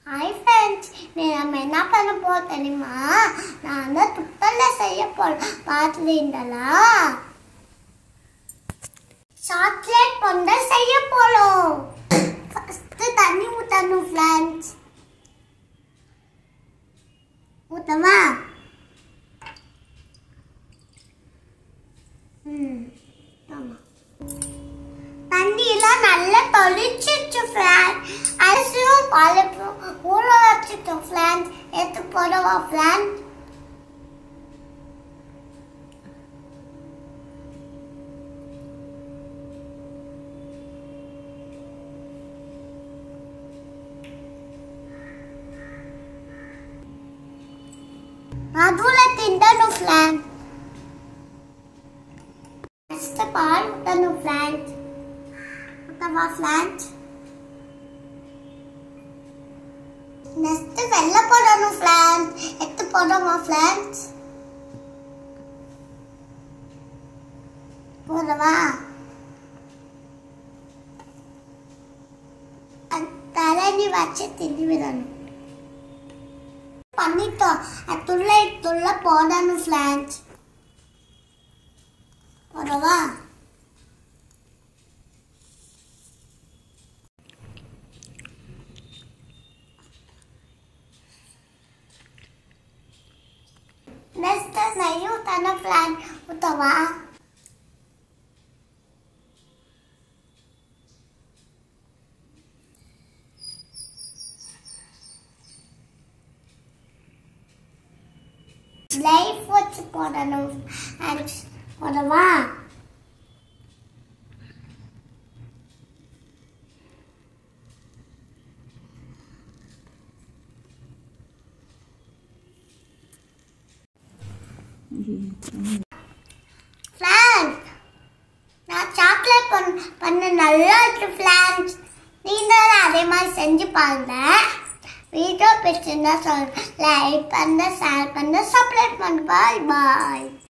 hi friends நீ நம்ம என்ன பண்ண போறோம் தெரியுமா நான் வந்து துப்பல்ல செய்ய போறோம் பார்த்துட்டீங்களா சாக்லேட் பொங்கல் செய்ய போறோம் ஃபர்ஸ்ட் தண்ணி ஊற்றணும் ஃப்ரெண்ட்ஸ் ஊத்தமா ம் ஆமாம் தண்ணியெல்லாம் நல்லா தொளிச்சிச்சு ஃப்ளான் அரிசியும் பழப்பும் ஊற வச்சுட்டோம் ஃப்ளான் எடுத்து போடவா ஃப்ளான் நடுவில் திண்டணும் ஃப்ளான் ஃபஸ்ட்டு பால் ஊற்றணும் ஃப்ளான் ஊற்றவா ஃப்ளான் நெக்ஸ்ட் வெள்ளை போடணும் ஃப்ளான் எடுத்து போடவா ஃப்ளான் போடவா தரணி வச்சு திண்டி விடணும் பண்ணிட்டோம் அதுள்ள இதுள்ள போடணும் ஃப்ளான்ஸ் போடவா நெக்ஸ்ட் நெய் ஊத்தான பிளான் ஊத்தவா லைஃப் வச்சு போடணும் அண்ட் போடவா ஃப்ளான்ஸ் நான் சாக்லேட் பண் பண்ண நல்லா இருக்கு ஃப்ளான்ஸ் நீங்களும் அதே மாதிரி செஞ்சு பாருங்க வீடியோ பிடிச்சிருந்தா சொல் லைக் பண்ண ஷேர் பண்ண சப்ஸ்கிரைப் பண்ண பாய் பாய்